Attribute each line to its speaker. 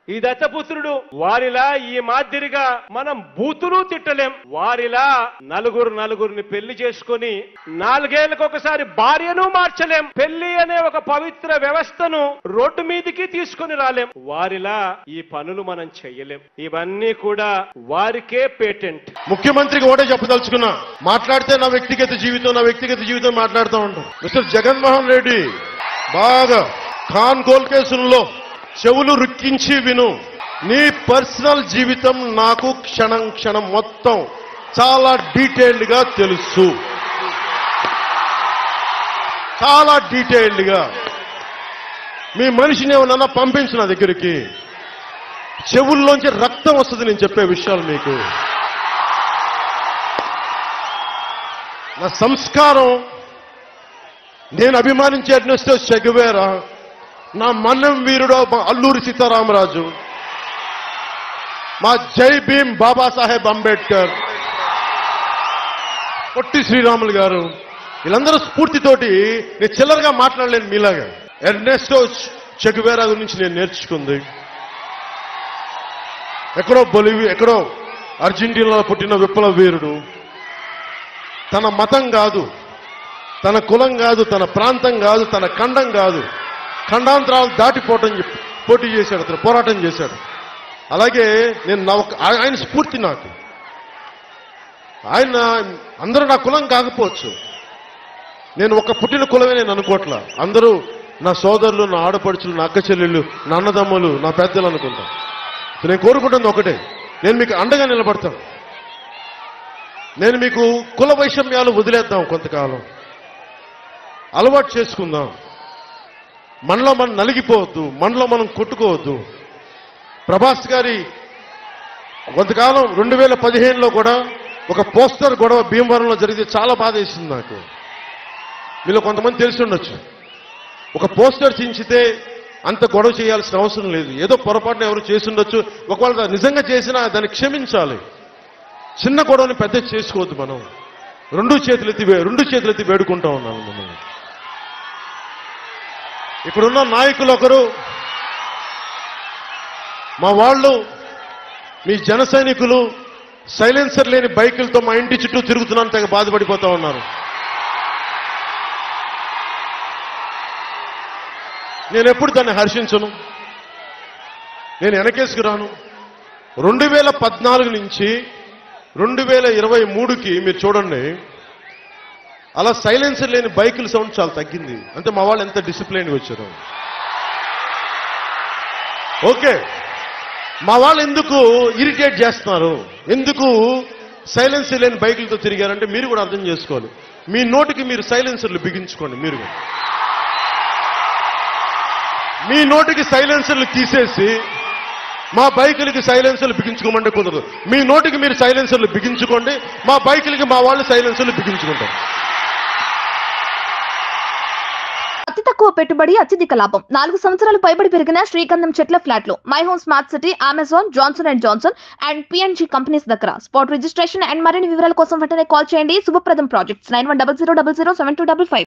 Speaker 1: ఈ దత్తపుత్రుడు వారిలా ఈ మాదిరిగా మనం బూతులు తిట్టలేం వారిలా నలుగురు నలుగురిని పెళ్లి చేసుకొని నాలుగేళ్లకు ఒకసారి భార్యను మార్చలేం పెళ్లి అనే ఒక పవిత్ర వ్యవస్థను రోడ్డు మీదకి తీసుకొని రాలేం వారిలా ఈ పనులు మనం చెయ్యలేం ఇవన్నీ కూడా వారికే పేటెంట్
Speaker 2: ముఖ్యమంత్రికి ఒకటే చెప్పదలుచుకున్నా మాట్లాడితే నా వ్యక్తిగత జీవితం నా వ్యక్తిగత జీవితం మాట్లాడుతూ ఉంటాం మిస్టర్ జగన్మోహన్ రెడ్డి బాగా ఖాన్ గోల్ కేసుల్లో చెవులు రుక్కించి విను నీ పర్సనల్ జీవితం నాకు క్షణం క్షణం మొత్తం చాలా డీటెయిల్డ్ గా తెలుసు చాలా డీటెయిల్డ్ గా మీ మనిషిని ఏమన్నా పంపించు నా దగ్గరికి చెవుల్లోంచి రక్తం వస్తుంది నేను చెప్పే విషయాలు మీకు నా సంస్కారం నేను అభిమానించే అడ్నెస్టో చెగువేరా నా మన్నం వీరుడు మా అల్లూరి సీతారామరాజు మా జై భీమ్ బాబాసాహెబ్ అంబేద్కర్ పొట్టి శ్రీరాములు గారు వీళ్ళందరూ స్ఫూర్తితోటి నేను చిల్లరగా మాట్లాడలేను మీలాగా ఎర్నెస్టో చెగువేరా గురించి నేను నేర్చుకుంది ఎక్కడో బొలివి ఎక్కడో అర్జెంటీనాలో పుట్టిన విప్లవ వీరుడు తన మతం కాదు తన కులం కాదు తన ప్రాంతం కాదు తన ఖండం కాదు ఖండాంతరాలు దాటిపోవటం చెప్పి పోటీ చేశాడు అతను పోరాటం చేశాడు అలాగే నేను నా ఒక- ఆయ- ఆయన స్ఫూర్తి నాకు ఆయన అందరూ నా కులం కాకపోవచ్చు నేను ఒక పుట్టిన కులమే నేను అనుకోవట్లా అందరూ నా సోదరులు నా ఆడపడుచులు నా అక్క చెల్లెళ్ళు నా అన్నదమ్ములు నా పెద్దలు అనుకుంటా సో నేను కోరుకుంటుంది ఒకటే నేను మీకు అండగా నిలబడతాను నేను మీకు కుల వైషమ్యాలు వదిలేద్దాం కొంతకాలం అలవాటు చేసుకుందాం మనలో మనం నలిగిపోవద్దు మనలో మనం కొట్టుకోవద్దు ప్రభాస్ గారి కొంతకాలం రెండు వేల పదిహేనులో కూడా ఒక పోస్టర్ గొడవ భీమవరంలో జరిగితే చాలా బాధ వేసింది నాకు మీలో కొంతమంది తెలిసి ఉండొచ్చు ఒక పోస్టర్ చించితే అంత గొడవ చేయాల్సిన అవసరం లేదు ఏదో పొరపాటున ఎవరు చేసి ఉండొచ్చు ఒకవేళ అది నిజంగా చేసినా దాన్ని క్షమించాలి చిన్న గొడవని పెద్ద చేసుకోవద్దు మనం రెండు చేతులు ఎత్తి వే- రెండు చేతులు ఎత్తి వేడుకుంటా ఉన్నాను మనం ఇక్కడున్న నాయకులు ఒకరు మా వాళ్ళు మీ జన సైనికులు సైలెన్సర్ లేని బైకులతో మా ఇంటి చుట్టూ తిరుగుతున్నాను తెగ బాధపడిపోతా ఉన్నారు నేను ఎప్పుడు దాన్ని హర్షించను నేను వెనకేసుకు రాను రెండు వేల పద్నాలుగు నుంచి రెండు వేల ఇరవై మూడుకి మీరు చూడండి అలా సైలెన్సర్ లేని బైకుల సౌండ్ చాలా తగ్గింది అంటే మా వాళ్ళు ఎంత డిసిప్లైన్గా వచ్చారు ఓకే మా వాళ్ళు ఎందుకు ఇరిటేట్ చేస్తున్నారు ఎందుకు సైలెన్సర్ లేని బైకులతో తిరిగారంటే మీరు కూడా అర్థం చేసుకోవాలి మీ నోటికి మీరు సైలెన్సర్లు బిగించుకోండి మీరు కూడా. మీ నోటికి సైలెన్సర్లు తీసేసి మా బైకులకి సైలెన్సర్లు బిగించుకోమంటే కుదరదు మీ నోటికి మీరు సైలెన్సర్లు బిగించుకోండి మా బైకులకి మా వాళ్ళు సైలెన్సర్లు బిగించుకుంటారు
Speaker 3: అతి తక్కువ పెట్టుబడి అత్యధిక లాభం నాలుగు సంవత్సరాలు పైబడి పెరిగిన శ్రీగంధం చెట్ల ఫ్లాట్లు my home smart city Amazon Johnson and Johnson and PNG companies దగ్గర స్పాట్ రిజిస్ట్రేషన్ అండ్ మరిన్ని వివరాల కోసం వెంటనే కాల్ చేయండి Subhapradam projects nine one double zero double zero seven two double five